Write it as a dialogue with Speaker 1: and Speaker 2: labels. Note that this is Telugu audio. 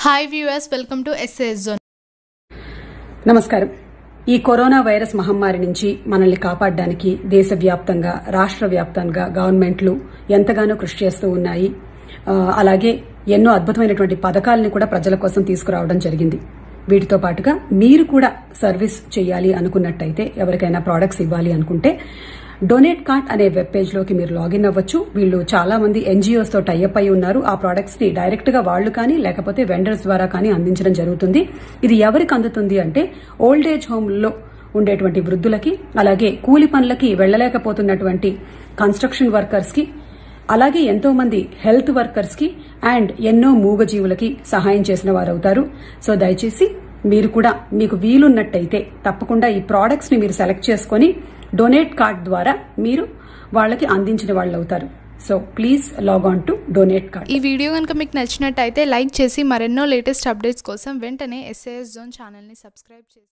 Speaker 1: hi viewers welcome to SAS zone
Speaker 2: నమస్కారం ఈ కరోనా వైరస్ మహమ్మారి నుంచి మనల్ని కాపాడడానికి దేశవ్యాప్తంగా రాష్ట్ర వ్యాప్తంగా గవర్నమెంట్లు ఎంతగానో కృషి చేస్తూ ఉన్నాయి ఆ, అలాగే ఎన్నో అద్భుతమైనటువంటి పథకాలని కూడా ప్రజల కోసం తీసుకురావడం జరిగింది వీటితో పాటుగా మీరు కూడా సర్వీస్ చేయాలి అనుకున్నట్టయితే ఎవరికైనా ప్రోడక్ట్స్ ఇవ్వాలి అనుకుంటే డొనేట్ కార్ట్ అనే వెబ్ పేజ్ లోకి మీరు లాగిన్ అవ్వచ్చు వీళ్ళు చాలా మంది ఎన్జిఓస్ తో టైఅప్ అయి ఉన్నారు ఆ ప్రొడక్ట్స్ ని డైరెక్ట్ గా వాళ్ళు కానీ లేకపోతే వెండర్స్ ద్వారా కానీ అందించడం జరుగుతుంది ఇది ఎవరికి అందుతుంది అంటే ఓల్డ్ ఏజ్ హోమ్లో ఉండేటువంటి వృద్ధులకి అలాగే కూలి పనులకి వెళ్లలేకపోతున్నటువంటి కన్స్ట్రక్షన్ వర్కర్స్ కి అలాగే ఎంతో మంది హెల్త్ వర్కర్స్ కి అండ్ ఎన్నో మూగజీవులకి సహాయం చేసిన వారు అవుతారు సో దయచేసి మీరు కూడా మీకు వీలున్నట్టయితే తప్పకుండా ఈ ప్రోడక్ట్స్ ని మీరు సెలెక్ట్ చేసుకొని డొనేట్ కార్డ్ ద్వారా మీరు వాళ్ళకి అందించిన వాళ్ళు అవుతారు so please log on to donate card
Speaker 1: ఈ వీడియో కనుక మీకు నచ్చినట్టయితే లైక్ చేసి మరెన్నో లేటెస్ట్ అప్డేట్స్ కోసం వెంటనే ఎస్ఏఎస్ జోన్ ఛానల్ని సబ్స్క్రైబ్ చేసి